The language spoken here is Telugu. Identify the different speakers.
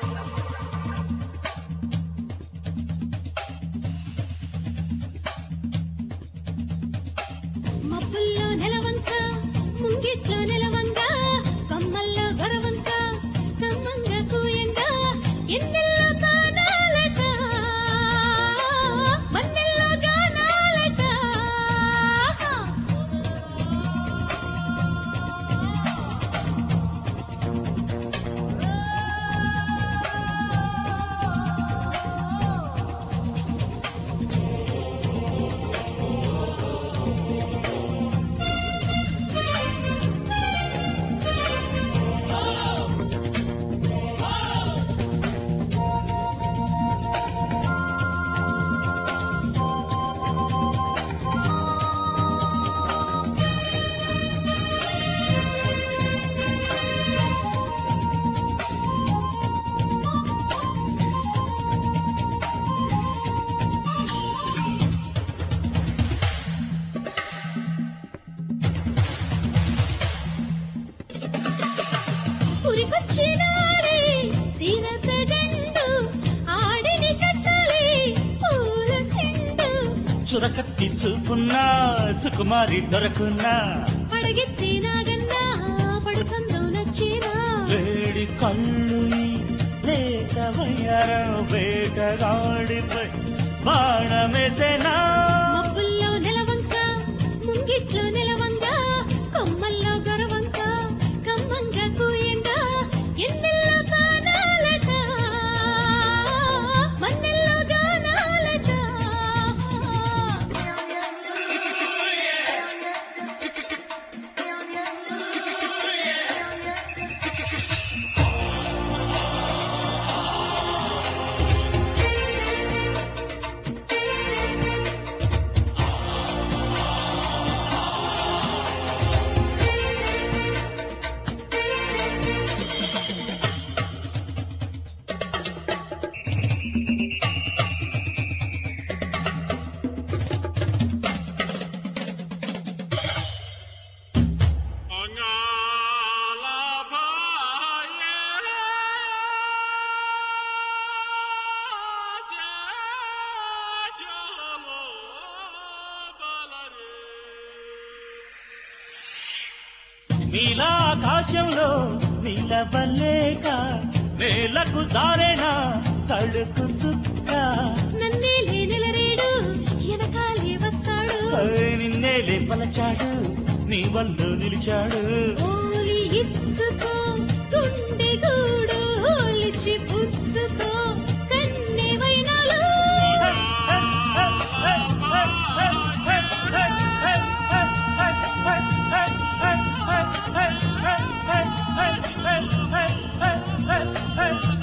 Speaker 1: మబ్బుల్లో నెలవంక ముంగిట్లో నెలవంక కమ్మల్లో గొరవంక కమ్మంగా కూయంగా ఎన్నెల్లో గానాలట మన్నెల్లో గానాలట ఉరికొచ్చినాడే సీరత గండు ఆడిని కట్టలే పూల సిండు
Speaker 2: చురకత్తి చూపున్నా సుకుమారి దొరకున్నా
Speaker 1: పడగెత్తి నాగన్నా పడుచందో నచ్చినా
Speaker 2: వేడి కళ్ళు లేక వయ్యారం వేటగాడిపై బాణమేసేనా
Speaker 1: మబ్బుల్లో నెలవంక ముంగిట్లో నెలవంక కొమ్మల్లో గొరవంక కమ్మంగా కూయంగా ఎన్నెల్లో గానాలట మన్నెల్లో గానాలట
Speaker 2: నీలా ఆకాశంలో నీలవల్లేక నేలకు జారేనా తడుకు చుక్క
Speaker 1: నన్నేలే నెలరేడు వెనకాలే వస్తాడు
Speaker 2: నిన్నేలే పలచాడు నీ వల్లు నిలిచాడు
Speaker 1: ఓలి ఇచ్చుకో గుండె గూడు ఓలిచి పుచ్చుకో కన్నె వైనాలు
Speaker 2: Hey!